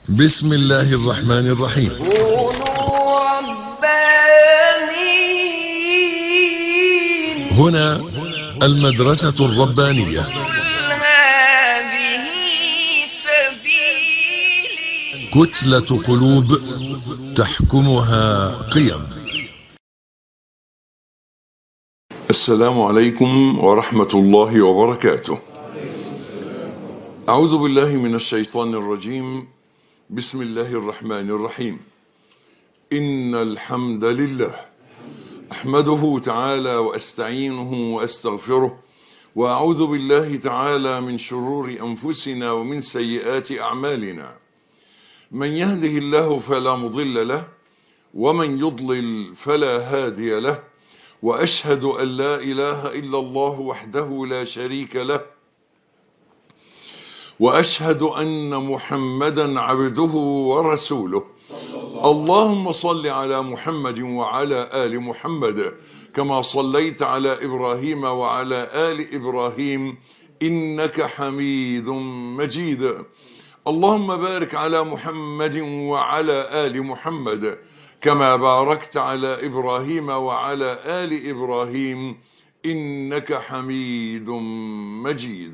بسم الله الرحمن الرحيم كونوا ربانيين هنا المدرسة الربانية قل هذه سبيلي كتلة قلوب تحكمها قيم السلام عليكم ورحمة الله وبركاته أعوذ بالله من الشيطان الرجيم بسم الله الرحمن الرحيم إن الحمد لله أحمده تعالى وأستعينه وأستغفره وأعوذ بالله تعالى من شرور أنفسنا ومن سيئات أعمالنا من يهده الله فلا مضل له ومن يضلل فلا هادي له وأشهد أن لا إله إلا الله وحده لا شريك له وأشهد أن محمدا عبده ورسوله اللهم صل على محمد وعلى آل محمد كما صليت على إبراهيم وعلى آل إبراهيم إنك حميد مجيد اللهم بارك على محمد وعلى آل محمد كما باركت على إبراهيم وعلى آل إبراهيم إنك حميد مجيد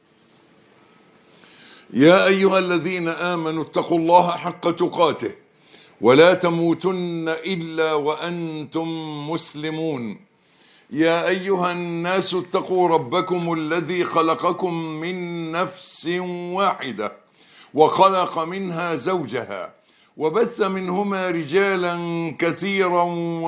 يا أيها الذين آمنوا اتقوا الله حق تقاته ولا تموتن إلا وأنتم مسلمون يا أيها الناس اتقوا ربكم الذي خلقكم من نفس واحدة وخلق منها زوجها وبث منهما رجالا كثيرا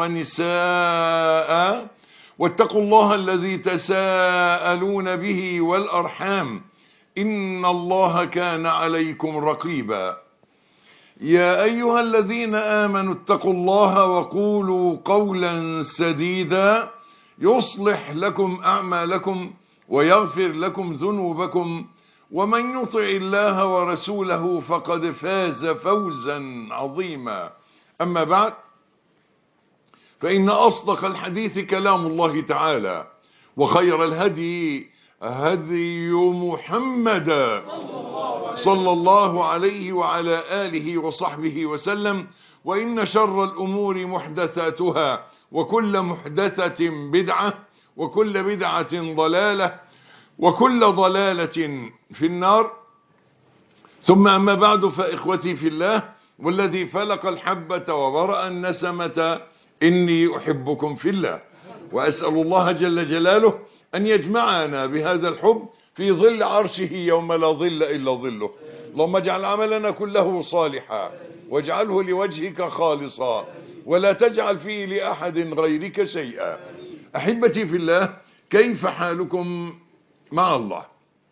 ونساء واتقوا الله الذي تساءلون به والأرحام إن الله كان عليكم رقيبا يا أيها الذين آمنوا اتقوا الله وقولوا قولا سديدا يصلح لكم أعمالكم ويغفر لكم ذنوبكم ومن يطع الله ورسوله فقد فاز فوزا عظيما أما بعد فإن أصدق الحديث كلام الله تعالى وخير الهدي هدي محمد صلى الله عليه وعلى آله وصحبه وسلم وإن شر الأمور محدثاتها وكل محدثة بدعة وكل بدعة ضلالة وكل ضلالة في النار ثم أما بعد فإخوتي في الله والذي فلق الحبة وبرأ النسمة إني أحبكم في الله وأسأل الله جل جلاله أن يجمعنا بهذا الحب في ظل عرشه يوم لا ظل إلا ظله اللهم اجعل عملنا كله صالحا واجعله لوجهك خالصا ولا تجعل فيه لأحد غيرك شيئا أحبتي في الله كيف حالكم مع الله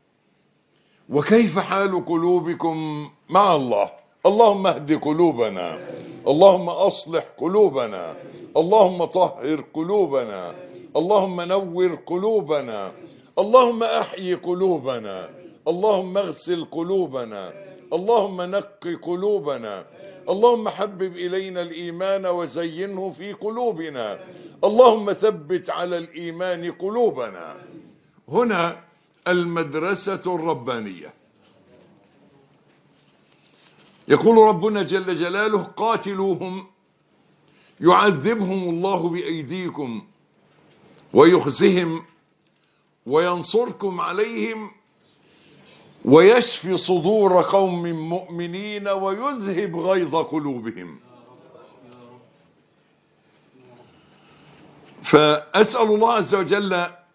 وكيف حال قلوبكم مع الله اللهم اهد قلوبنا اللهم أصلح قلوبنا اللهم طهر قلوبنا اللهم نور قلوبنا اللهم أحيي قلوبنا اللهم اغسل قلوبنا اللهم نق قلوبنا اللهم حبب إلينا الإيمان وزينه في قلوبنا اللهم ثبت على الإيمان قلوبنا هنا المدرسة الربانية يقول ربنا جل جلاله قاتلوهم يعذبهم الله بأيديكم ويخزهم وينصركم عليهم ويشفي صدور قوم مؤمنين ويذهب غيظ قلوبهم فأسأل الله عز وجل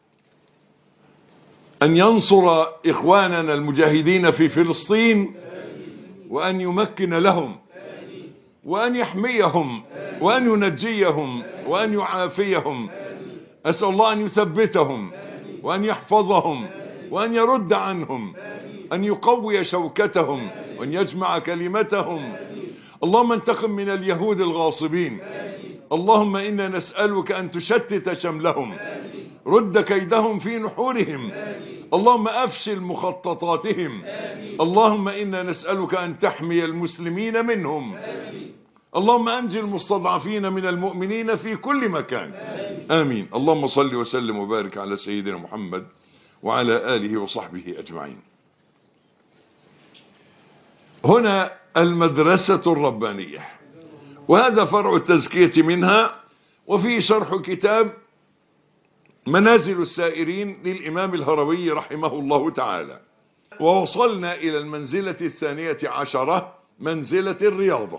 أن ينصر إخواننا المجاهدين في فلسطين وأن يمكن لهم وأن يحميهم وأن ينجيهم وأن يعافيهم أسأل الله أن يثبتهم وأن يحفظهم وأن يرد عنهم أن يقوي شوكتهم وأن يجمع كلمتهم اللهم انتقم من اليهود الغاصبين اللهم إنا نسألك أن تشتت شملهم رد كيدهم في نحورهم اللهم أفشل مخططاتهم اللهم إنا نسألك أن تحمي المسلمين منهم اللهم أنجي المستضعفين من المؤمنين في كل مكان آمين اللهم صل وسلم وبارك على سيدنا محمد وعلى آله وصحبه أجمعين هنا المدرسة الربانية وهذا فرع التزكية منها وفي شرح كتاب منازل السائرين للإمام الهروي رحمه الله تعالى ووصلنا إلى المنزلة الثانية عشرة منزلة الرياضة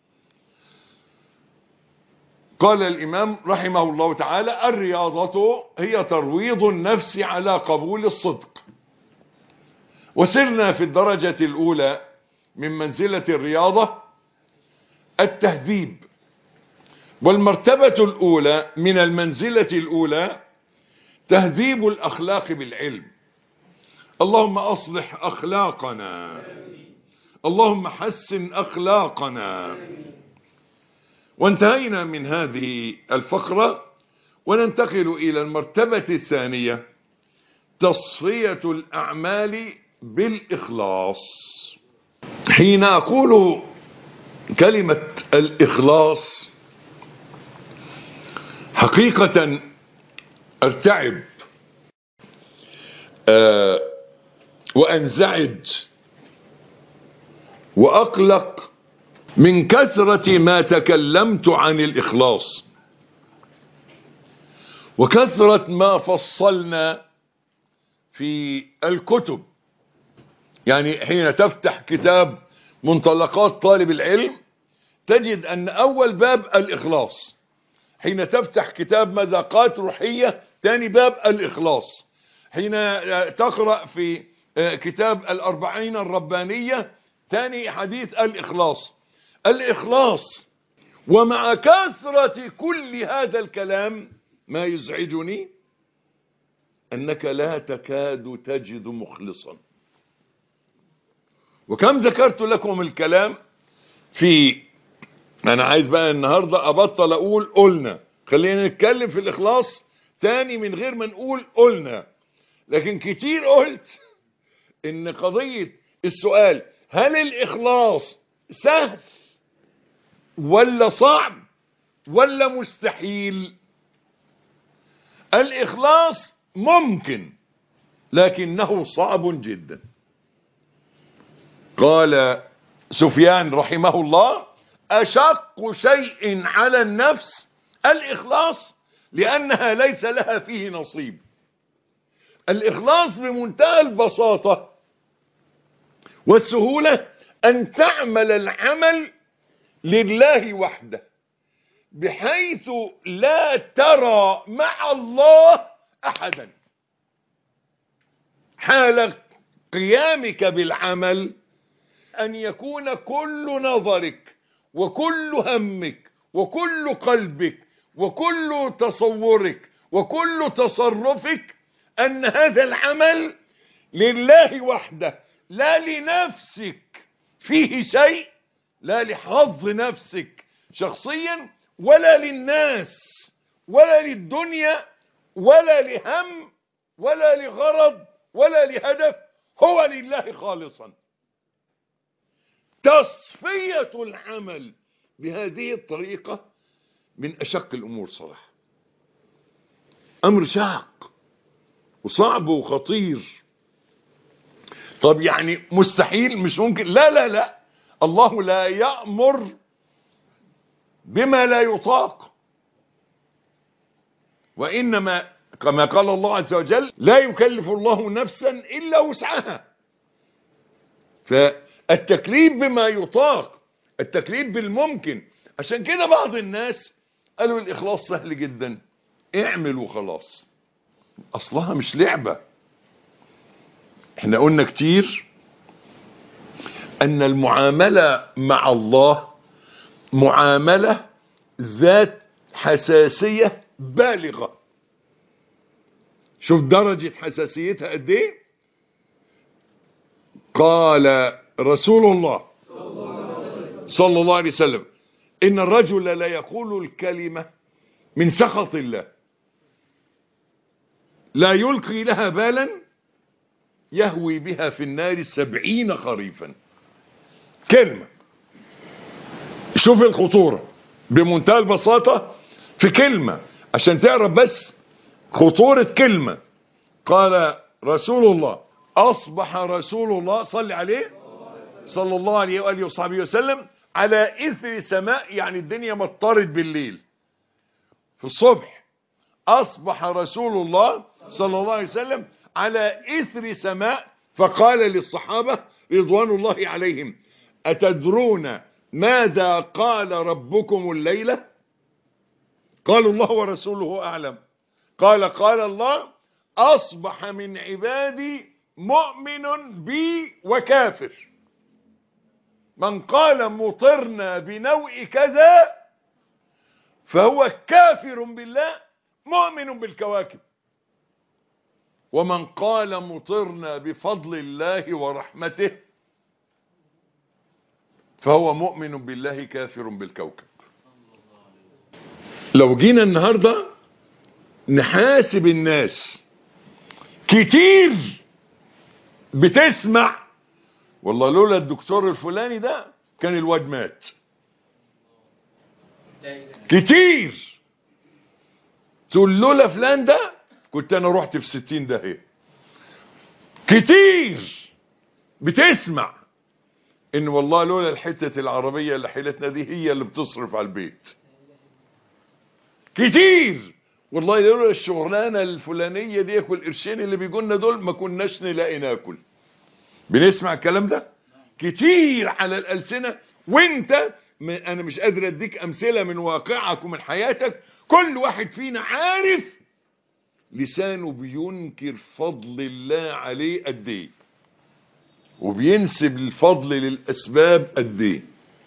قال الإمام رحمه الله تعالى الرياضة هي ترويض النفس على قبول الصدق وسرنا في الدرجة الأولى من منزلة الرياضة التهذيب والمرتبة الأولى من المنزلة الأولى تهذيب الأخلاق بالعلم اللهم أصلح أخلاقنا اللهم حسن أخلاقنا وانتهينا من هذه الفقرة وننتقل إلى المرتبة الثانية تصفية الأعمال بالإخلاص حين أقول كلمة الإخلاص حقيقة ارتعب آه وانزعج واقلق من كثرة ما تكلمت عن الاخلاص وكثرة ما فصلنا في الكتب يعني حين تفتح كتاب منطلقات طالب العلم تجد ان اول باب الاخلاص حين تفتح كتاب مذاقات روحية تاني باب الإخلاص حين تقرأ في كتاب الأربعين الربانية تاني حديث الإخلاص الإخلاص ومع كثرة كل هذا الكلام ما يزعجني أنك لا تكاد تجد مخلصا وكم ذكرت لكم الكلام في انا عايز بقى النهاردة ابطل اقول قلنا خلينا نتكلم في الاخلاص تاني من غير ما نقول قلنا لكن كتير قلت ان قضية السؤال هل الاخلاص سهل ولا صعب ولا مستحيل الاخلاص ممكن لكنه صعب جدا قال سفيان رحمه الله أشق شيء على النفس الإخلاص لأنها ليس لها فيه نصيب الإخلاص بمنتهى البساطة والسهولة أن تعمل العمل لله وحده بحيث لا ترى مع الله أحدا حال قيامك بالعمل أن يكون كل نظرك وكل همك وكل قلبك وكل تصورك وكل تصرفك أن هذا العمل لله وحده لا لنفسك فيه شيء لا لحظ نفسك شخصيا ولا للناس ولا للدنيا ولا لهم ولا لغرض ولا لهدف هو لله خالصا تصفية العمل بهذه الطريقة من أشق الأمور صراحة أمر شاق وصعب وخطير طب يعني مستحيل مش ممكن لا لا لا الله لا يأمر بما لا يطاق وإنما كما قال الله عز وجل لا يكلف الله نفسا إلا وسعها فالتكليف بما يطاق التكليف بالممكن عشان كده بعض الناس قالوا الإخلاص سهل جدا اعمل وخلاص أصلها مش لعبة احنا قلنا كتير أن المعاملة مع الله معاملة ذات حساسية بالغة شوف درجة حساسيتها قد ايه قال رسول الله صلى الله عليه وسلم إن الرجل لا يقول الكلمة من سخط الله لا يلقي لها بالا يهوي بها في النار سبعين خريفا كلمة شوف الخطورة بمنتهى البساطة في كلمة عشان تعرف بس خطورة كلمة قال رسول الله أصبح رسول الله صلي عليه صلى الله عليه وآله وصحبه وسلم على إثر سماء يعني الدنيا مطرت بالليل في الصبح أصبح رسول الله صلى الله عليه وسلم على إثر سماء فقال للصحابة رضوان الله عليهم أتدرون ماذا قال ربكم الليلة قالوا الله ورسوله أعلم قال قال الله أصبح من عبادي مؤمن بي وكافر من قال مطرنا بنوء كذا فهو كافر بالله مؤمن بالكواكب ومن قال مطرنا بفضل الله ورحمته فهو مؤمن بالله كافر بالكوكب لو جينا النهاردة نحاسب الناس كتير بتسمع والله لولا الدكتور الفلاني ده كان الواد مات كتير تقول لولا فلان ده كنت انا رحت في ستين داهية كتير بتسمع ان والله لولا الحتة العربية اللي حيلتنا دي هي اللي بتصرف على البيت كتير والله لولا الشغلانة الفلانية دي والقرشين اللي بيجولنا دول ما كناش نلاقي ناكل بنسمع الكلام ده كتير على الألسنة وانت م- انا مش قادر اديك امثلة من واقعك ومن حياتك كل واحد فينا عارف لسانه بينكر فضل الله عليه قد ايه وبينسب الفضل للاسباب قد ايه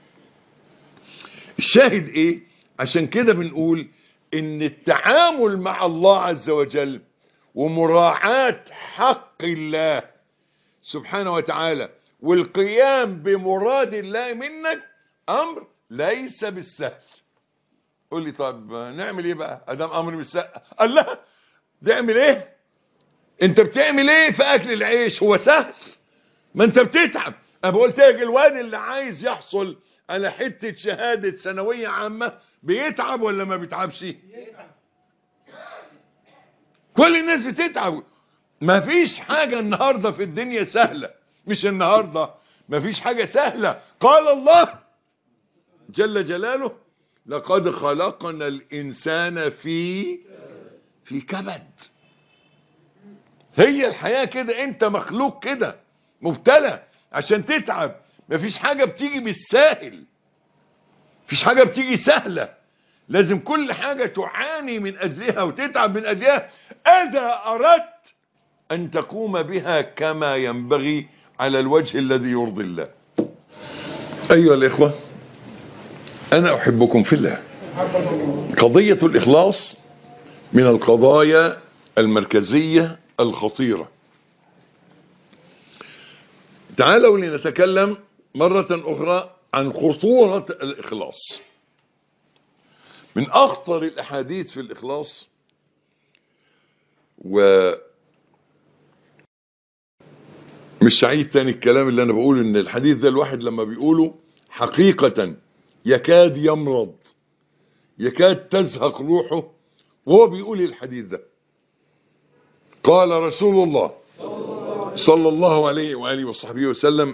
الشاهد ايه عشان كده بنقول ان التعامل مع الله عز وجل ومراعاة حق الله سبحانه وتعالى والقيام بمراد الله منك امر ليس بالسهل قول لي طب نعمل ايه بقى ادام امر مش سهل قال لا نعمل ايه انت بتعمل ايه في اكل العيش هو سهل ما انت بتتعب انا قلت لك الواد اللي عايز يحصل على حته شهاده ثانويه عامه بيتعب ولا ما بيتعبش كل الناس بتتعب ما فيش حاجه النهارده في الدنيا سهله مش النهارده ما فيش حاجه سهله قال الله جل جلاله لقد خلقنا الانسان في في كبد هي الحياه كده انت مخلوق كده مبتلى عشان تتعب مفيش حاجة بتيجي بالساهل مفيش حاجة بتيجي سهلة لازم كل حاجة تعاني من أجلها وتتعب من أجلها إذا أردت أن تقوم بها كما ينبغي على الوجه الذي يرضي الله أيها الإخوة أنا أحبكم في الله قضية الإخلاص من القضايا المركزية الخطيرة تعالوا لنتكلم مرة أخرى عن خطورة الإخلاص من أخطر الأحاديث في الإخلاص و مش سعيد تاني الكلام اللي أنا بقوله إن الحديث ده الواحد لما بيقوله حقيقة يكاد يمرض يكاد تزهق روحه وهو بيقول الحديث ده قال رسول الله صلى الله عليه وآله وصحبه وسلم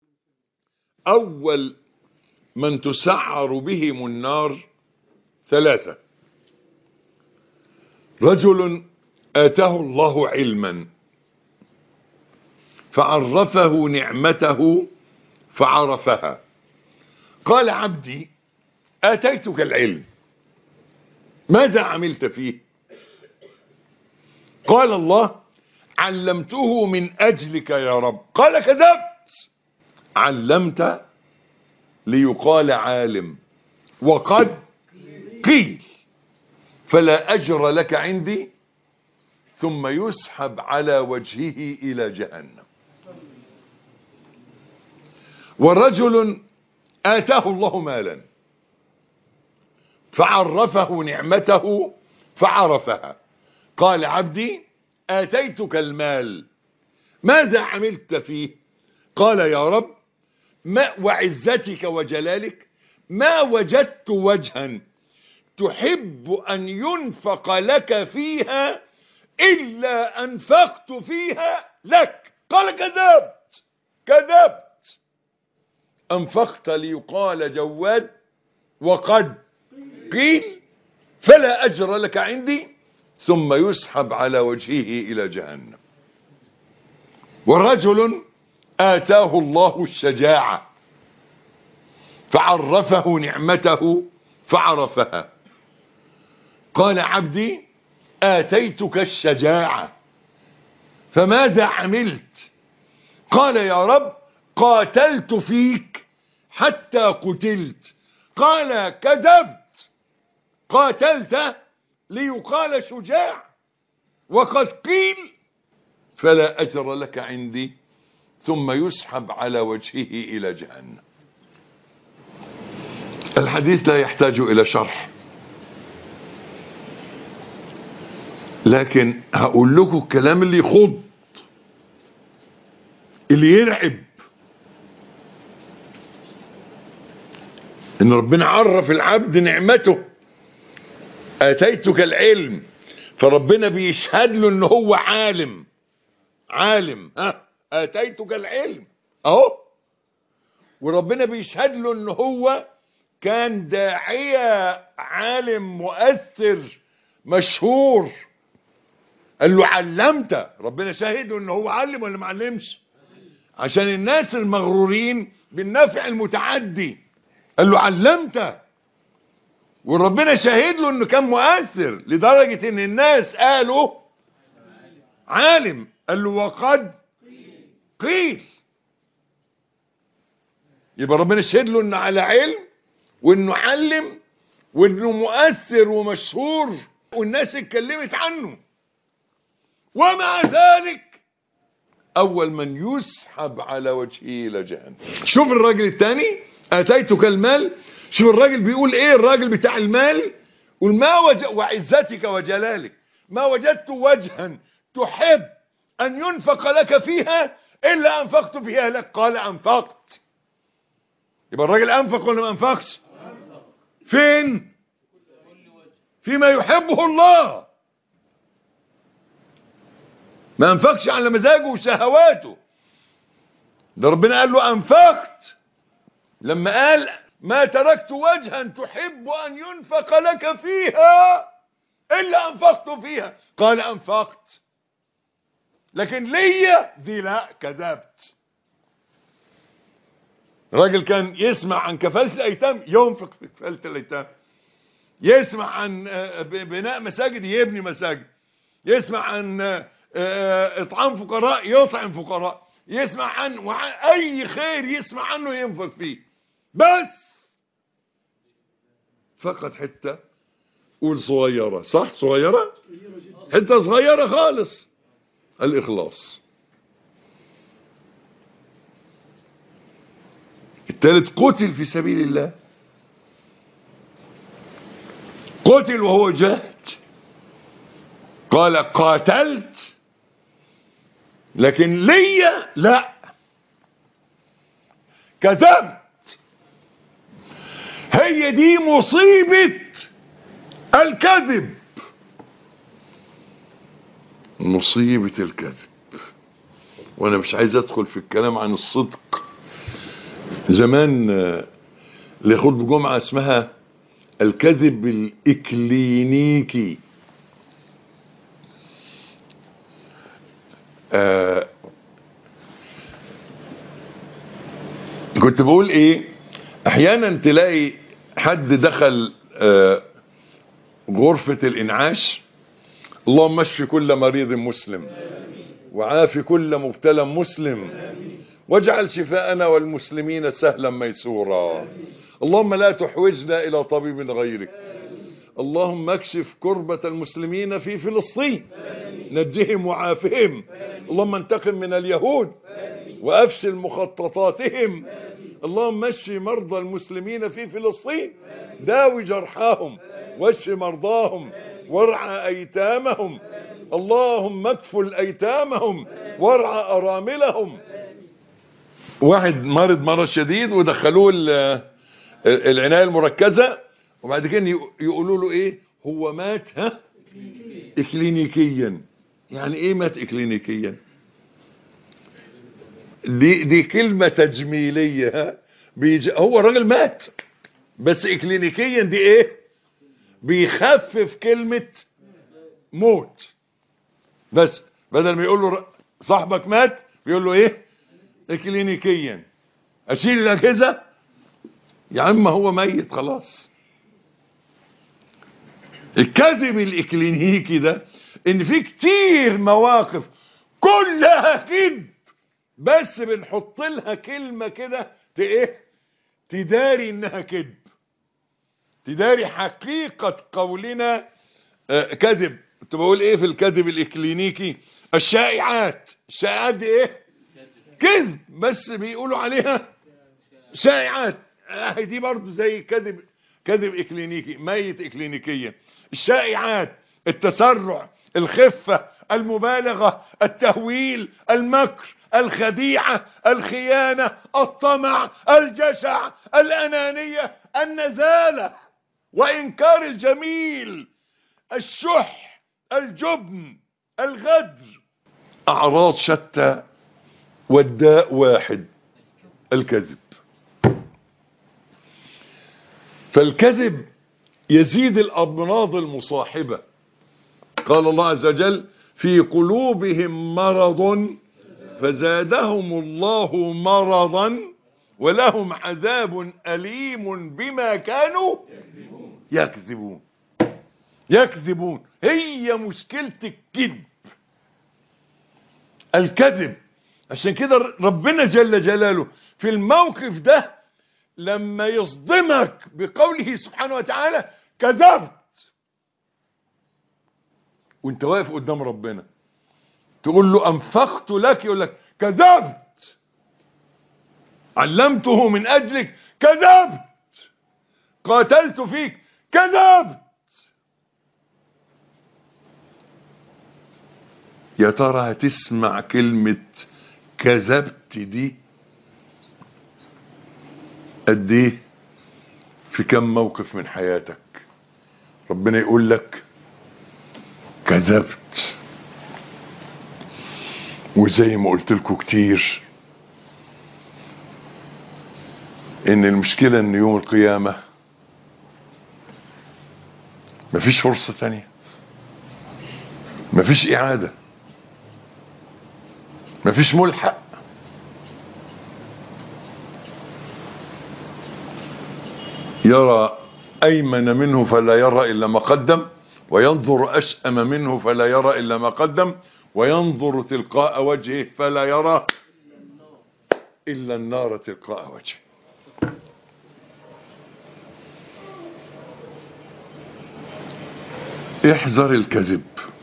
أول من تسعر بهم النار ثلاثة رجل آتاه الله علما فعرفه نعمته فعرفها قال عبدي آتيتك العلم ماذا عملت فيه قال الله علمته من أجلك يا رب قال كذبت علمت ليقال عالم وقد قيل فلا أجر لك عندي ثم يسحب على وجهه إلى جهنم ورجل آتاه الله مالا فعرفه نعمته فعرفها قال عبدي آتيتك المال ماذا عملت فيه قال يا رب ما وعزتك وجلالك ما وجدت وجها تحب أن ينفق لك فيها إلا أنفقت فيها لك قال كذبت كذبت أنفقت ليقال جواد وقد قيل فلا أجر لك عندي ثم يسحب على وجهه إلى جهنم ورجل آتاه الله الشجاعة فعرفه نعمته فعرفها قال عبدي آتيتك الشجاعة فماذا عملت قال يا رب قاتلت فيك حتى قتلت قال كذبت قاتلت ليقال شجاع وقد قيل فلا أجر لك عندي ثم يسحب على وجهه إلى جهنم الحديث لا يحتاج إلى شرح لكن هقول لكم الكلام اللي يخض اللي يرعب ان ربنا عرف العبد نعمته اتيتك العلم فربنا بيشهد له ان هو عالم عالم ها اتيتك العلم اهو وربنا بيشهد له ان هو كان داعية عالم مؤثر مشهور قال له علمت ربنا شاهده ان هو علم ولا ما علمش عشان الناس المغرورين بالنفع المتعدي قال له علمت وربنا شاهد له انه كان مؤثر لدرجة ان الناس قالوا عالم قال له وقد قيل يبقى ربنا شهد له انه على علم وانه علم وانه مؤثر ومشهور والناس اتكلمت عنه ومع ذلك اول من يسحب على وجهه الى جهنم شوف الراجل الثاني اتيتك المال شوف الراجل بيقول ايه الراجل بتاع المال قول ما وج... وعزتك وجلالك ما وجدت وجها تحب ان ينفق لك فيها الا انفقت فيها لك قال انفقت يبقى الراجل انفق ولا ما انفقش فين فيما يحبه الله ما انفقش على مزاجه وشهواته ده ربنا قال له انفقت لما قال ما تركت وجها تحب ان ينفق لك فيها الا انفقت فيها قال انفقت لكن ليا دي لا كذبت راجل كان يسمع عن كفالة الايتام ينفق في كفالة الايتام يسمع عن بناء مساجد يبني مساجد يسمع عن اطعام فقراء يطعم فقراء يسمع عن وعن اي خير يسمع عنه ينفق فيه بس فقط حتة قول صغيرة صح صغيرة حتة صغيرة خالص الاخلاص الثالث قتل في سبيل الله قتل وهو جاهد قال قاتلت لكن ليا لا كذبت هي دي مصيبة الكذب مصيبة الكذب وانا مش عايز ادخل في الكلام عن الصدق زمان لخطب جمعة اسمها الكذب الاكلينيكي آه كنت بقول ايه احيانا تلاقي حد دخل آه غرفة الانعاش اللهم اشف كل مريض مسلم وعاف كل مبتلى مسلم واجعل شفاءنا والمسلمين سهلا ميسورا اللهم لا تحوجنا الى طبيب غيرك اللهم اكشف كربة المسلمين في فلسطين نجهم وعافهم اللهم انتقم من اليهود وافشل مخططاتهم اللهم اشف مرضى المسلمين في فلسطين داوي جرحاهم واشف مرضاهم وارعى ايتامهم اللهم اكفل ايتامهم وارعى اراملهم واحد مرض مرض شديد ودخلوه العناية المركزة وبعد كده يقولوا له ايه هو مات ها اكلينيكيا يعني ايه مات اكلينيكيا دي دي كلمة تجميلية ها بيج... هو الراجل مات بس اكلينيكيا دي ايه بيخفف كلمة موت بس بدل ما يقول له ر- صاحبك مات بيقول له ايه اكلينيكيا اشيل الاجهزة يا عم هو ميت خلاص الكذب الاكلينيكي ده ان في كتير مواقف كلها كذب بس بنحط لها كلمة كده ت- ايه تداري انها كذب تداري حقيقة قولنا آه، كذب كنت بقول ايه في الكذب الاكلينيكي الشائعات الشائعات دي ايه كذب بس بيقولوا عليها شائعات آه، دي برضو زي كذب كذب اكلينيكي ميت اكلينيكيا الشائعات التسرع الخفة المبالغة التهويل المكر الخديعة الخيانة الطمع الجشع الأنانية النزالة وإنكار الجميل الشح الجبن الغدر أعراض شتى والداء واحد الكذب فالكذب يزيد الأمراض المصاحبة قال الله عز وجل في قلوبهم مرض فزادهم الله مرضا ولهم عذاب أليم بما كانوا يكذبون يكذبون هي مشكلة الكذب الكذب عشان كده ربنا جل جلاله في الموقف ده لما يصدمك بقوله سبحانه وتعالى كذبت وانت واقف قدام ربنا تقول له انفقت لك يقول لك كذبت علمته من اجلك كذبت قاتلت فيك كذبت يا ترى هتسمع كلمة كذبت دي قد ايه في كم موقف من حياتك ربنا يقول لك كذبت وزي ما قلت لكم كتير ان المشكلة ان يوم القيامة مفيش فرصة تانية مفيش اعادة مفيش ملحق يرى أيمن منه فلا يرى إلا ما قدم وينظر أشأم منه فلا يرى إلا ما قدم وينظر تلقاء وجهه فلا يرى إلا النار تلقاء وجهه احذر الكذب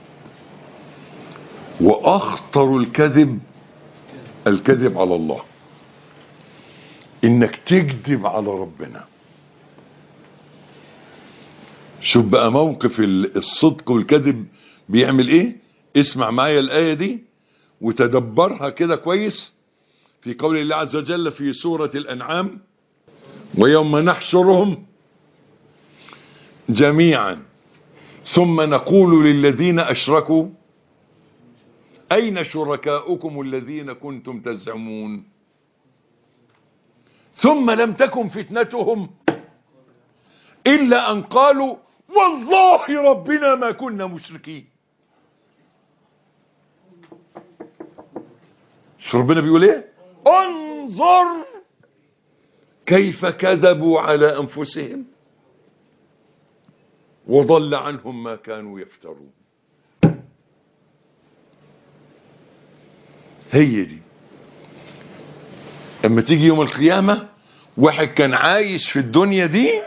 وأخطر الكذب الكذب على الله إنك تكذب على ربنا شوف بقى موقف ال- الصدق والكذب بيعمل ايه اسمع معايا الآية دي وتدبرها كده كويس في قول الله عز وجل في سورة الأنعام ويوم نحشرهم جميعا ثم نقول للذين أشركوا أين شركاؤكم الذين كنتم تزعمون ثم لم تكن فتنتهم إلا أن قالوا والله ربنا ما كنا مشركين شو ربنا بيقول ايه انظر كيف كذبوا على أنفسهم وضل عنهم ما كانوا يفترون هي دي اما تيجي يوم القيامة واحد كان عايش في الدنيا دي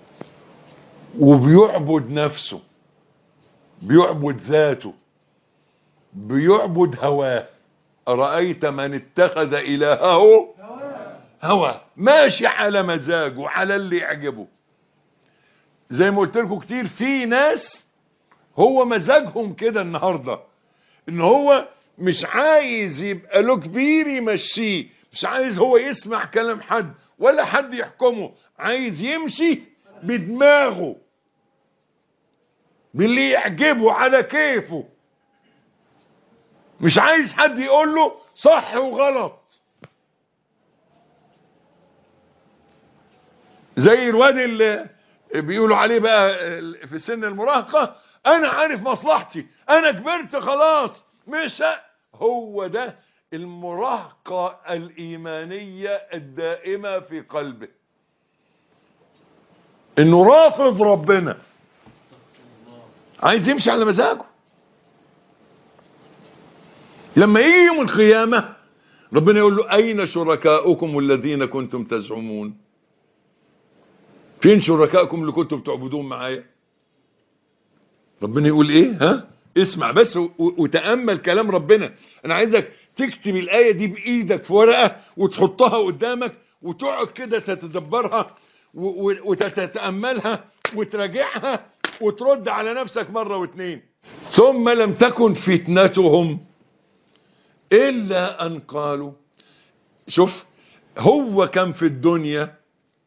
وبيعبد نفسه بيعبد ذاته بيعبد هواه أرأيت من اتخذ إلهه هوى ماشي على مزاجه على اللي يعجبه زي ما قلت لكم كتير في ناس هو مزاجهم كده النهارده ان هو مش عايز يبقى له كبير يمشيه مش عايز هو يسمع كلام حد ولا حد يحكمه عايز يمشي بدماغه باللي يعجبه على كيفه مش عايز حد يقول له صح وغلط زي الواد اللي بيقولوا عليه بقى في سن المراهقة انا عارف مصلحتي انا كبرت خلاص مش ه- هو ده المراهقة الايمانية الدائمة في قلبه انه رافض ربنا عايز يمشي على مزاجه لما يجي يوم القيامة ربنا يقول له أين شركاؤكم الذين كنتم تزعمون فين شركاءكم اللي كنتم تعبدون معايا ربنا يقول ايه ها اسمع بس و- وتأمل كلام ربنا انا عايزك تكتب الآية دي بإيدك في ورقة وتحطها قدامك وتقعد كده تتدبرها و- و- وتتأملها وتراجعها وترد على نفسك مرة واتنين ثم لم تكن فتنتهم إلا أن قالوا شوف هو كان في الدنيا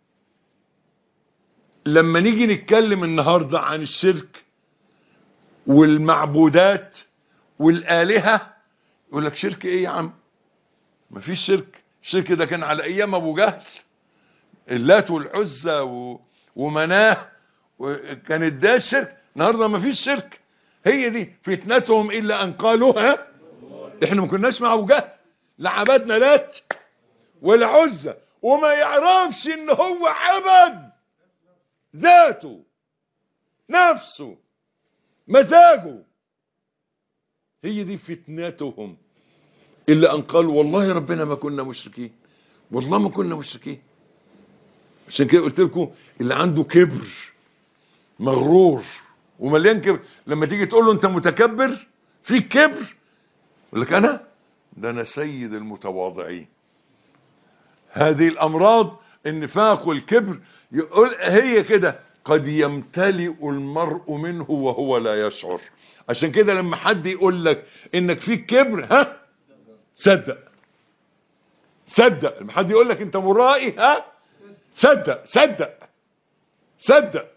لما نيجي نتكلم النهاردة عن الشرك والمعبودات والآلهة يقول لك شرك ايه يا عم مفيش شرك الشرك ده كان على ايام ابو جهل اللات والعزى و... ومناه وكانت ده الشرك النهارده مفيش شرك هي دي فتنتهم الا ان قالوا ها احنا ما كناش مع ابو جهل لا عبدنا لات ولا عزى وما يعرفش ان هو عبد ذاته نفسه مزاجه هي دي فتنتهم الا ان قالوا والله ربنا ما كنا مشركين والله ما كنا مشركين عشان كده قلت لكم اللي عنده كبر مغرور ومليان كبر لما تيجي تقول له انت متكبر فيك كبر يقول لك انا ده انا سيد المتواضعين هذه الامراض النفاق والكبر يقول هي كده قد يمتلئ المرء منه وهو لا يشعر عشان كده لما حد يقول لك انك فيك كبر ها صدق صدق لما حد يقول لك انت مرائي ها صدق صدق صدق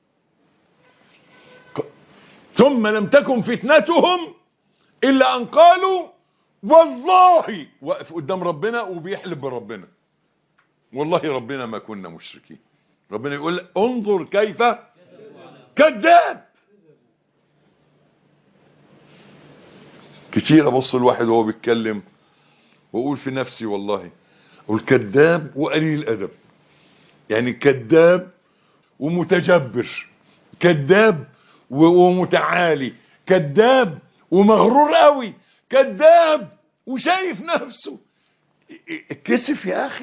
ثم لم تكن فتنتهم الا ان قالوا والله واقف قدام ربنا وبيحلف بربنا والله ربنا ما كنا مشركين ربنا يقول انظر كيف كذاب كتير ابص الواحد وهو بيتكلم واقول في نفسي والله اقول كذاب وقليل الادب يعني كذاب ومتجبر كذاب و- ومتعالي كذاب ومغرور قوي كذاب وشايف نفسه اتكسف يا اخي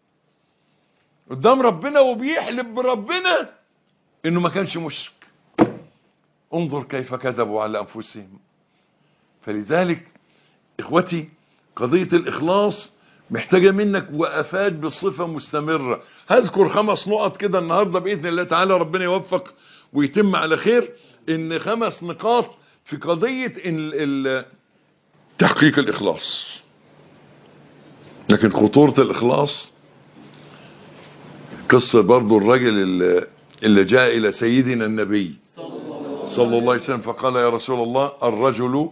قدام ربنا وبيحلف بربنا انه ما كانش مشرك انظر كيف كذبوا على انفسهم فلذلك اخوتي قضية الاخلاص محتاجة منك وقفات بصفة مستمرة هذكر خمس نقط كده النهاردة بإذن الله تعالى ربنا يوفق ويتم على خير ان خمس نقاط في قضية ال- ال- تحقيق الاخلاص لكن خطورة الاخلاص قصة برضو الرجل اللي, اللي جاء الى سيدنا النبي صلى الله عليه وسلم فقال يا رسول الله الرجل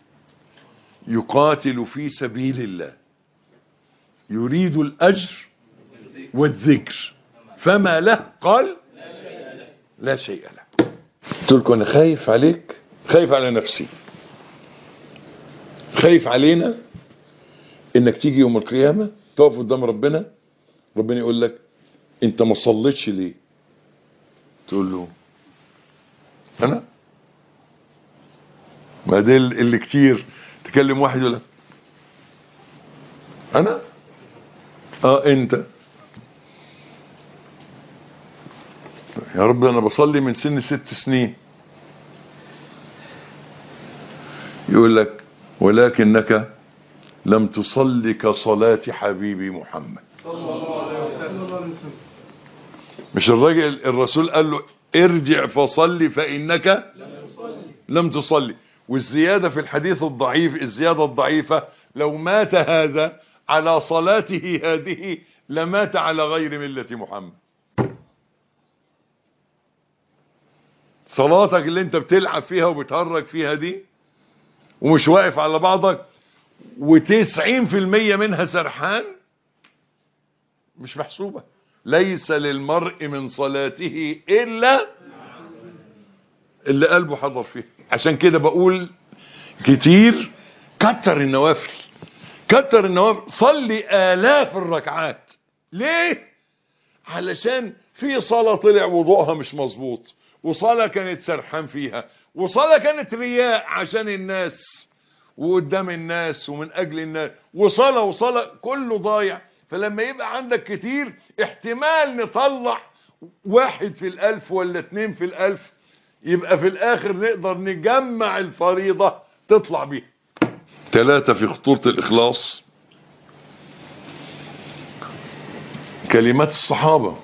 يقاتل في سبيل الله يريد الأجر والذكر فما له قال لا شيء له قلت لكم أنا خايف عليك خايف على نفسي خايف علينا انك تيجي يوم القيامة تقف قدام ربنا ربنا يقول لك انت ما صليتش ليه تقول له انا ما ده اللي كتير تكلم واحد يقول لك انا اه انت يا رب انا بصلي من سن ست سنين يقول لك ولكنك لم تصلي كصلاة حبيبي محمد مش الراجل الرسول قال له ارجع فصلي فإنك لم تصلي والزيادة في الحديث الضعيف الزيادة الضعيفة لو مات هذا على صلاته هذه لمات على غير ملة محمد صلاتك اللي انت بتلعب فيها وبتهرج فيها دي ومش واقف على بعضك وتسعين في المية منها سرحان مش محسوبة ليس للمرء من صلاته إلا اللي قلبه حضر فيه عشان كده بقول كتير كتر النوافل كتر النوافل صلي آلاف الركعات ليه علشان في صلاة طلع وضوءها مش مظبوط وصلاة كانت سرحان فيها وصلاة كانت رياء عشان الناس وقدام الناس ومن أجل الناس وصلاة وصلاة كله ضايع فلما يبقى عندك كتير احتمال نطلع واحد في الألف ولا اتنين في الألف يبقى في الآخر نقدر نجمع الفريضة تطلع بيها ثلاثة في خطورة الإخلاص كلمات الصحابة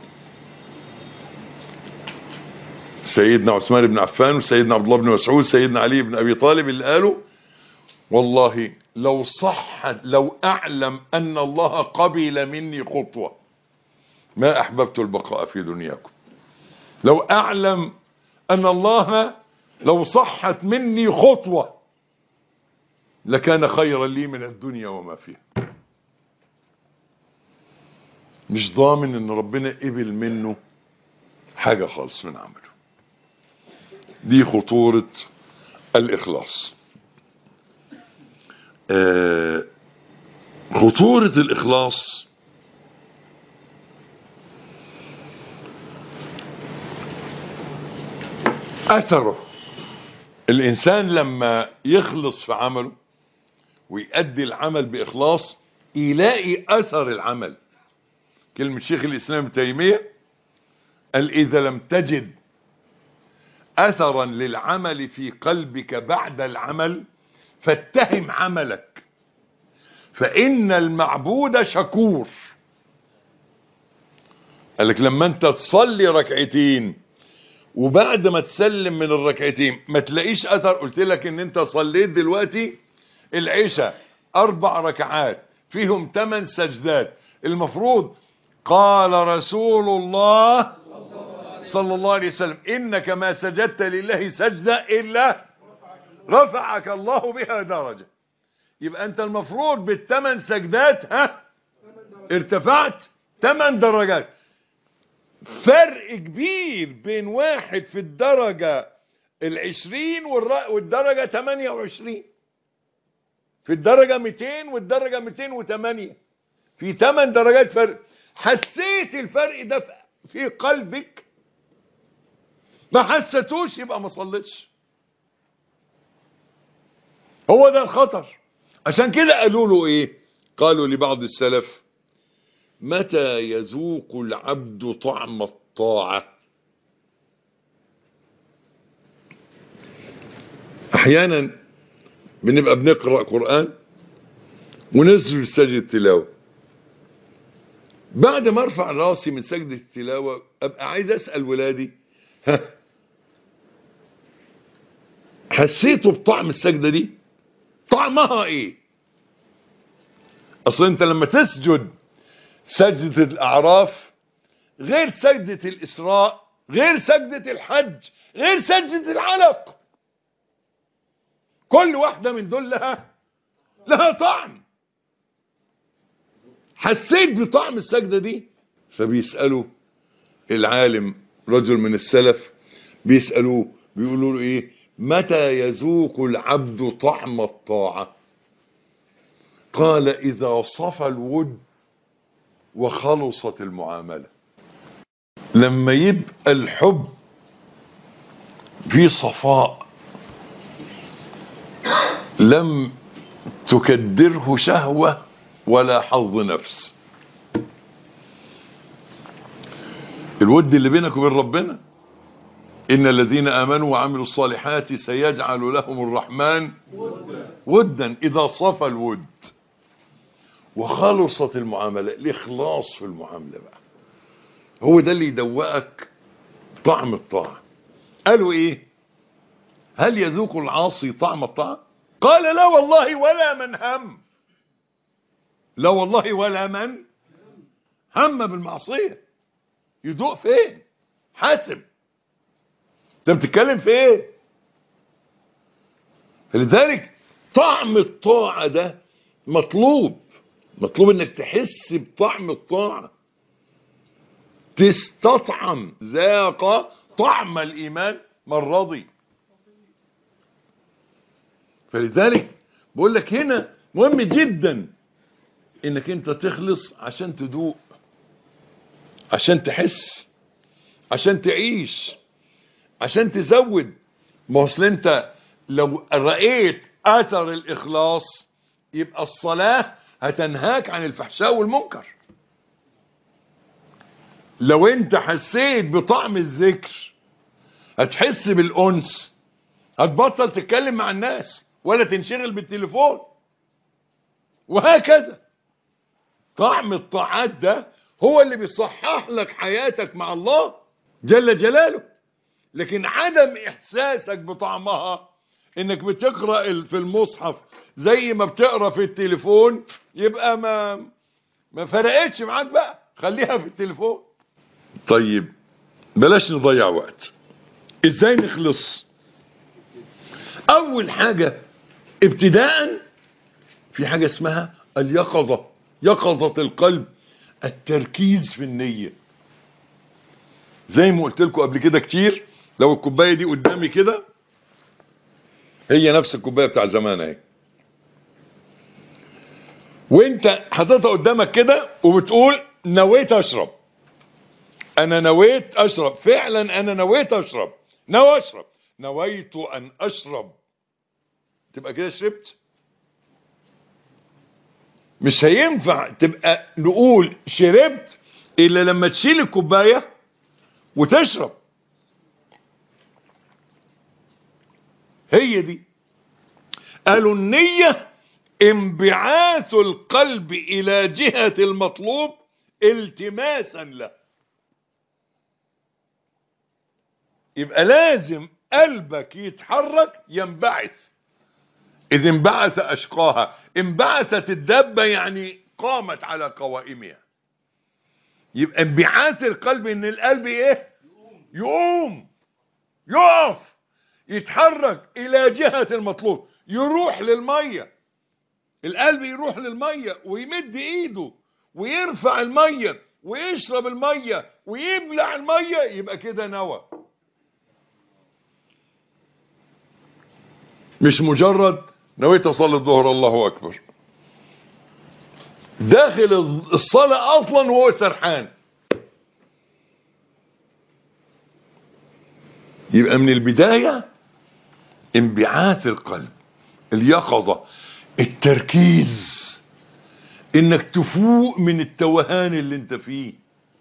سيدنا عثمان بن عفان وسيدنا عبد الله بن مسعود سيدنا علي بن أبي طالب اللي قالوا والله لو صح لو أعلم أن الله قبل مني خطوة ما أحببت البقاء في دنياكم لو أعلم أن الله لو صحت مني خطوة لكان خيرا لي من الدنيا وما فيها مش ضامن ان ربنا قبل منه حاجة خالص من عمله دي خطورة الإخلاص آه خطورة الإخلاص أثره الإنسان لما يخلص في عمله ويؤدي العمل بإخلاص يلاقي أثر العمل كلمة شيخ الإسلام ابن تيمية قال إذا لم تجد أثرا للعمل في قلبك بعد العمل فاتهم عملك فإن المعبود شكور قال لك لما انت تصلي ركعتين وبعد ما تسلم من الركعتين ما تلاقيش اثر قلت لك ان انت صليت دلوقتي العشاء اربع ركعات فيهم ثمان سجدات المفروض قال رسول الله صلى الله عليه وسلم انك ما سجدت لله سجدة الا رفعك الله بها درجة يبقى انت المفروض بالثمان سجدات ها ارتفعت ثمان درجات فرق كبير بين واحد في الدرجة العشرين والدرجة 28 في الدرجة 200 والدرجة 208 في 8 درجات فرق حسيت الفرق ده في قلبك ما حسيتوش يبقى ما صليتش هو ده الخطر عشان كده قالوا له ايه قالوا لبعض السلف متى يذوق العبد طعم الطاعة احيانا بنبقى بنقرأ قرآن وننزل سجد التلاوة بعد ما ارفع راسي من سجدة التلاوة ابقى عايز اسأل ولادي ها حسيتوا بطعم السجدة دي طعمها ايه اصل انت لما تسجد سجدة الأعراف غير سجدة الإسراء غير سجدة الحج غير سجدة العلق كل واحدة من دول لها لها طعم حسيت بطعم السجدة دي فبيسألوا العالم رجل من السلف بيسألوه بيقولوا له ايه متى يذوق العبد طعم الطاعة قال إذا صفى الود وخلصت المعاملة لما يبقى الحب في صفاء لم تكدره شهوة ولا حظ نفس الود اللي بينك وبين ربنا إن الذين آمنوا وعملوا الصالحات سيجعل لهم الرحمن ودا إذا صفى الود وخلصت المعاملة الإخلاص في المعاملة بقى هو ده اللي يدوقك طعم الطاعة قالوا إيه هل يذوق العاصي طعم الطاعة قال لا والله ولا من هم لا والله ولا من هم بالمعصية يذوق فين حاسب انت بتتكلم في ايه فلذلك طعم الطاعة ده مطلوب مطلوب انك تحس بطعم الطاعة تستطعم ذاق طعم الإيمان من رضي فلذلك بقول لك هنا مهم جدا انك انت تخلص عشان تدوق عشان تحس عشان تعيش عشان تزود ما اصل انت لو رأيت اثر الاخلاص يبقى الصلاة هتنهاك عن الفحشاء والمنكر لو انت حسيت بطعم الذكر هتحس بالانس هتبطل تتكلم مع الناس ولا تنشغل بالتليفون وهكذا طعم الطاعات ده هو اللي بيصحح لك حياتك مع الله جل جلاله لكن عدم احساسك بطعمها انك بتقرا ال- في المصحف زي ما بتقرا في التليفون يبقى ما ما فرقتش معاك بقى خليها في التليفون طيب بلاش نضيع وقت ازاي نخلص اول حاجة ابتداء في حاجة اسمها اليقظة يقظة القلب التركيز في النية زي ما قلت لكم قبل كده كتير لو الكوباية دي قدامي كده هي نفس الكوباية بتاع زمان اهي وانت حاططها قدامك كده وبتقول نويت اشرب انا نويت اشرب فعلا انا نويت اشرب نوى اشرب نويت ان اشرب تبقى كده شربت مش هينفع تبقى نقول شربت الا لما تشيل الكوبايه وتشرب هي دي قالوا النية انبعاث القلب الى جهة المطلوب التماسا له يبقى لازم قلبك يتحرك ينبعث إذ انبعث أشقاها انبعثت الدابة يعني قامت على قوائمها يبقى انبعاث القلب ان القلب ايه يقوم يقف يتحرك الى جهة المطلوب يروح للمية القلب يروح للمية ويمد ايده ويرفع المية ويشرب المية ويبلع المية يبقى كده نوى مش مجرد نويت اصلي الظهر الله اكبر داخل الصلاة اصلا وهو سرحان يبقى من البداية انبعاث القلب اليقظة التركيز انك تفوق من التوهان اللي انت فيه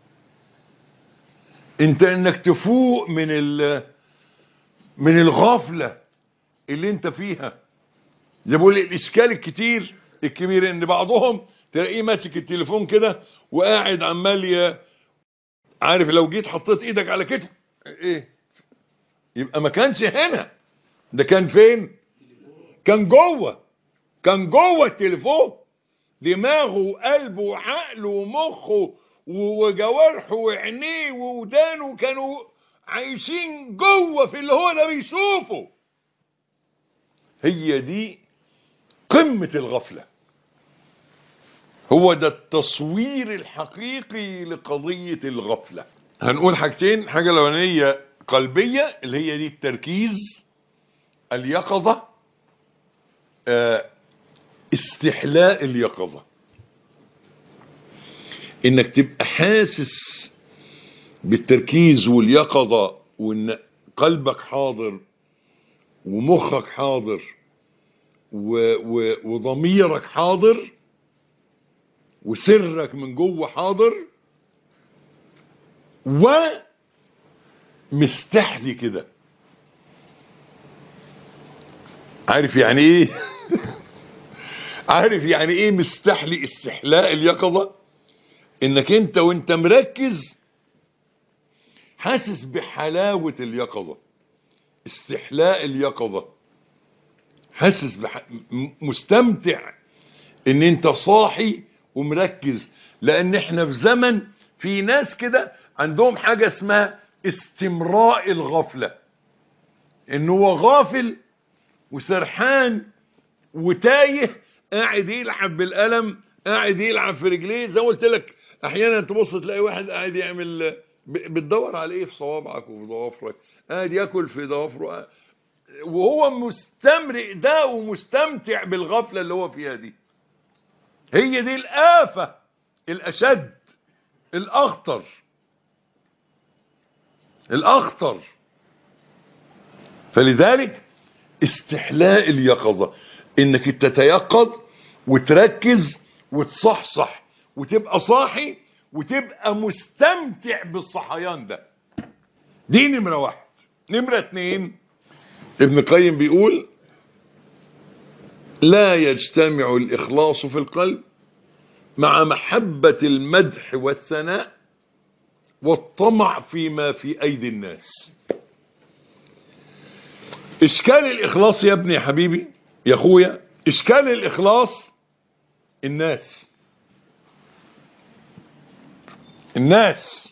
انت انك تفوق من ال من الغفلة اللي انت فيها زي بقول الاشكال الكتير الكبير ان بعضهم تلاقيه ماسك التليفون كده وقاعد عمال ي- عارف لو جيت حطيت ايدك على كتفه ايه يبقى ما كانش هنا ده كان فين كان جوه كان جوه التليفون دماغه وقلبه وعقله ومخه وجوارحه وعينيه وودانه كانوا عايشين جوه في اللي هو ده بيشوفه هي دي قمة الغفلة هو ده التصوير الحقيقي لقضية الغفلة هنقول حاجتين حاجة الأولانية قلبية اللي هي دي التركيز اليقظة آه، استحلاء اليقظة انك تبقى حاسس بالتركيز واليقظة وان قلبك حاضر ومخك حاضر و و وضميرك حاضر وسرك من جوه حاضر ومستحلي كده عارف يعني ايه عارف يعني ايه مستحلي استحلاء اليقظة انك انت وانت مركز حاسس بحلاوة اليقظة استحلاء اليقظة حاسس بح... م- مستمتع ان انت صاحي ومركز لان احنا في زمن في ناس كده عندهم حاجة اسمها استمراء الغفلة ان هو غافل وسرحان وتايه قاعد يلعب بالقلم قاعد يلعب في رجليه زي ما قلت لك احيانا تبص تلاقي واحد قاعد يعمل ب- بتدور على ايه في صوابعك وفي ضوافرك قاعد ياكل في ضوافره وهو مستمرئ ده ومستمتع بالغفله اللي هو فيها دي هي دي الآفة الأشد الأخطر الأخطر فلذلك استحلاء اليقظة انك تتيقظ وتركز وتصحصح وتبقى صاحي وتبقى مستمتع بالصحيان ده دي نمرة واحد نمرة اتنين ابن القيم بيقول لا يجتمع الإخلاص في القلب مع محبة المدح والثناء والطمع فيما في أيدي الناس إشكال الإخلاص يا ابني يا حبيبي يا أخويا إشكال الإخلاص الناس الناس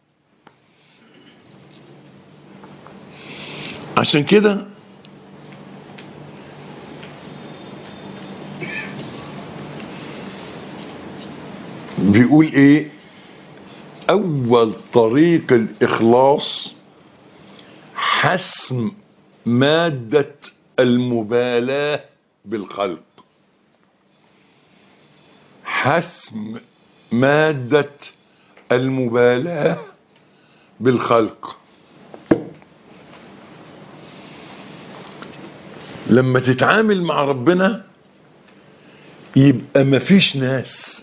عشان كده بيقول ايه اول طريق الاخلاص حسم مادة المبالاة بالخلق حسم مادة المبالاة بالخلق لما تتعامل مع ربنا يبقى مفيش ناس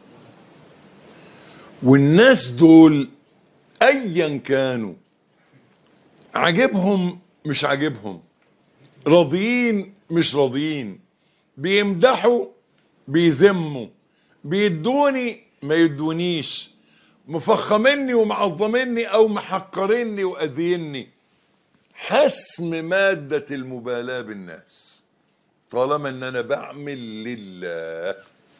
والناس دول ايا كانوا عاجبهم مش عاجبهم راضيين مش راضيين بيمدحوا بيذموا بيدوني ما يدونيش مفخميني ومعظميني او محقريني واذيني حسم مادة المبالاة بالناس طالما ان انا بعمل لله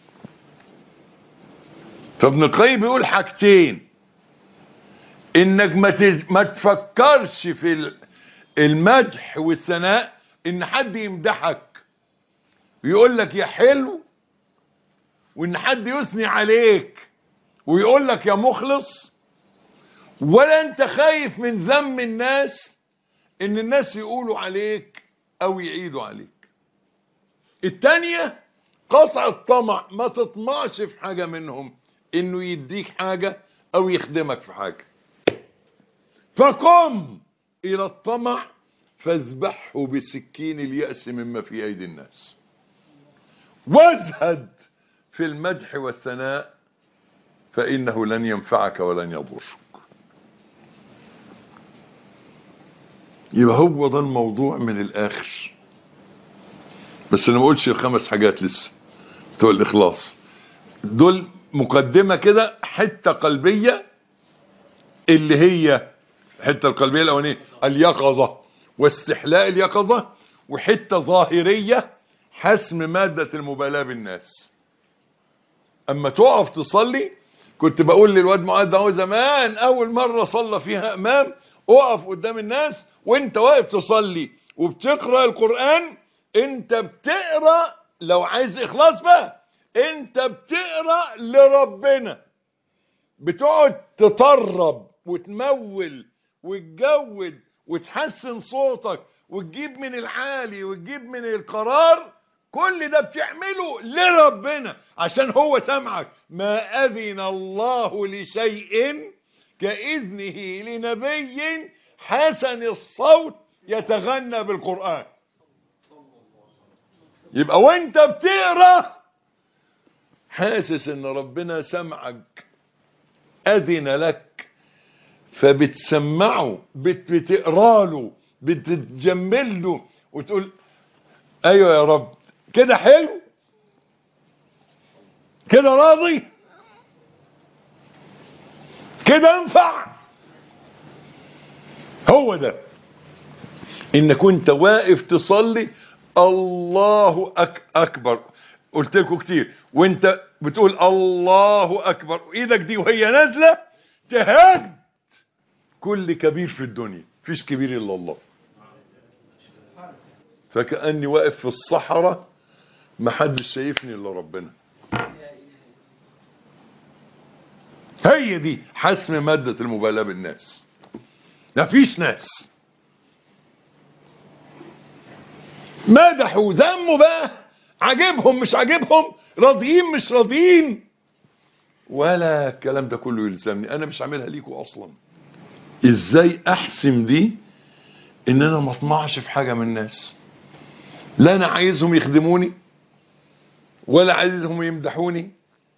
فابن القيم بيقول حاجتين انك ما تز- ما تفكرش في ال- المدح والثناء ان حد يمدحك ويقول لك يا حلو وان حد يثني عليك ويقول لك يا مخلص ولا انت خايف من ذم الناس ان الناس يقولوا عليك او يعيدوا عليك التانية قطع الطمع ما تطمعش في حاجة منهم انه يديك حاجة او يخدمك في حاجة فقم الى الطمع فاذبحه بسكين اليأس مما في ايدي الناس وازهد في المدح والثناء فانه لن ينفعك ولن يضرك يبقى هو ده الموضوع من الاخر بس انا ما قلتش الخمس حاجات لسه بتوع الاخلاص دول مقدمه كده حته قلبيه اللي هي الحته القلبيه الاولانيه اليقظه واستحلاء اليقظه وحته ظاهريه حسم ماده المبالاه بالناس اما تقف تصلي كنت بقول للواد معاذ ده هو زمان اول مره صلى فيها امام اقف قدام الناس وانت واقف تصلي وبتقرا القران انت بتقرا لو عايز اخلاص بقى انت بتقرا لربنا بتقعد تطرب وتمول وتجود وتحسن صوتك وتجيب من العالي وتجيب من القرار كل ده بتعمله لربنا عشان هو سمعك ما أذن الله لشيء كإذنه لنبي حسن الصوت يتغنى بالقرآن يبقى وانت بتقرا حاسس ان ربنا سمعك اذن لك فبتسمعه بت بتقرا له بتتجمل له وتقول ايوه يا رب كده حلو كده راضي كده انفع هو ده ان كنت واقف تصلي الله أك اكبر قلت لكم كتير وانت بتقول الله اكبر وايدك دي وهي نازله تهد كل كبير في الدنيا مفيش كبير الا الله فكاني واقف في الصحراء محدش شايفني الا ربنا هي دي حسم مادة المبالاة بالناس مفيش ناس مدحوا ذموا بقى عاجبهم مش عاجبهم راضيين مش راضيين ولا الكلام ده كله يلزمني انا مش عاملها ليكوا اصلا ازاي احسم دي ان انا ما اطمعش في حاجه من الناس لا انا عايزهم يخدموني ولا عايزهم يمدحوني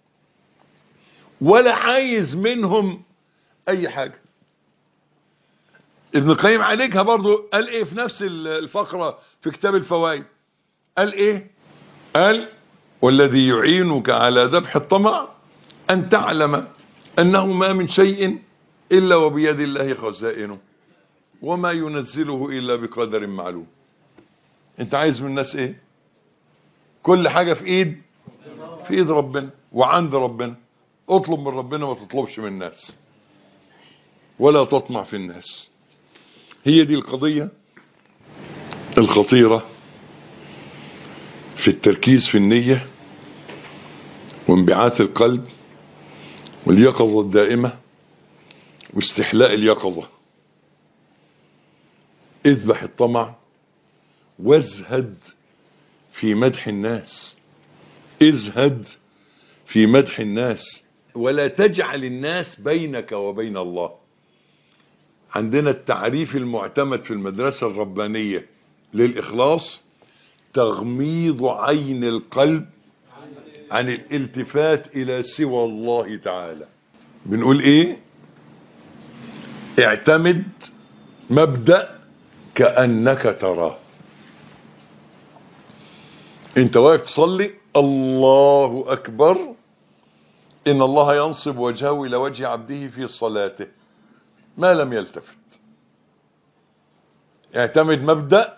ولا عايز منهم اي حاجه ابن القيم عليكها برضو قال ايه في نفس الفقره في كتاب الفوائد قال ايه قال والذي يعينك على ذبح الطمع ان تعلم انه ما من شيء الا وبيد الله خزائنه وما ينزله الا بقدر معلوم انت عايز من الناس ايه كل حاجة في ايد في ايد ربنا وعند ربنا اطلب من ربنا ما تطلبش من الناس ولا تطمع في الناس هي دي القضية الخطيرة في التركيز في النية وانبعاث القلب واليقظة الدائمة واستحلاء اليقظة اذبح الطمع وازهد في مدح الناس ازهد في مدح الناس ولا تجعل الناس بينك وبين الله عندنا التعريف المعتمد في المدرسة الربانية للإخلاص تغميض عين القلب عن الالتفات إلى سوى الله تعالى بنقول إيه اعتمد مبدأ كأنك تراه انت واقف تصلي الله أكبر إن الله ينصب وجهه إلى وجه عبده في صلاته ما لم يلتفت اعتمد مبدأ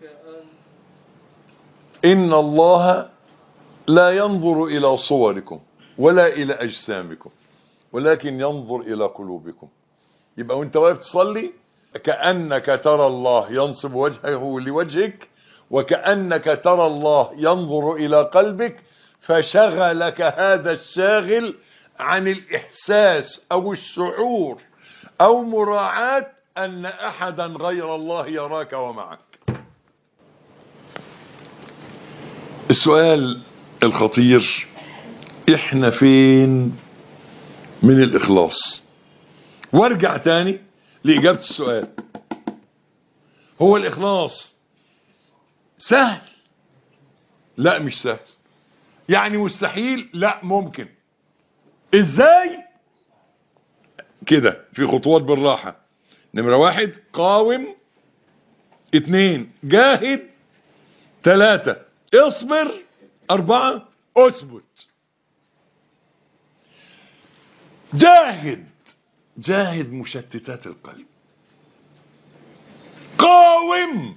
إن الله لا ينظر إلى صوركم ولا إلى أجسامكم ولكن ينظر إلى قلوبكم يبقى وانت واقف تصلي كأنك ترى الله ينصب وجهه لوجهك وكأنك ترى الله ينظر إلى قلبك فشغلك هذا الشاغل عن الإحساس أو الشعور أو مراعاة أن أحدا غير الله يراك ومعك السؤال الخطير احنا فين من الإخلاص وارجع تاني لإجابة السؤال هو الإخلاص سهل لا مش سهل يعني مستحيل لا ممكن ازاي كده في خطوات بالراحة نمرة واحد قاوم اتنين جاهد تلاتة اصبر اربعة اثبت جاهد جاهد مشتتات القلب قاوم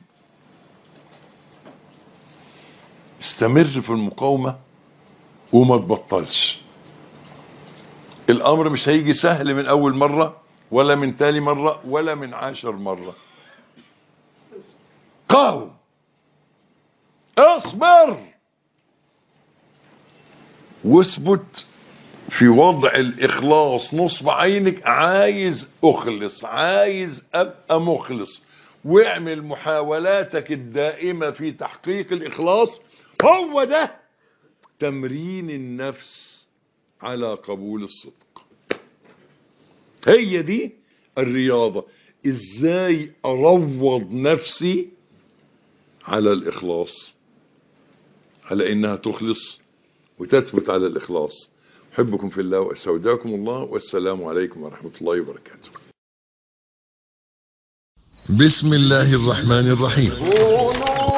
استمر في المقاومة وما تبطلش الامر مش هيجي سهل من اول مرة ولا من تاني مرة ولا من عاشر مرة قاوم اصبر واثبت في وضع الاخلاص نصب عينك عايز اخلص عايز ابقى مخلص واعمل محاولاتك الدائمة في تحقيق الاخلاص هو ده تمرين النفس على قبول الصدق هي دي الرياضة ازاي اروض نفسي على الاخلاص على انها تخلص وتثبت على الاخلاص احبكم في الله واستودعكم الله والسلام عليكم ورحمة الله وبركاته بسم الله الرحمن الرحيم كونوا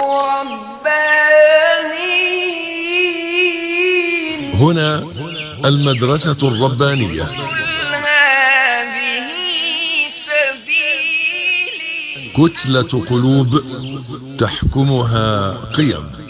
ربانيين هنا المدرسة الربانية قل هذه سبيلي كتلة قلوب تحكمها قيم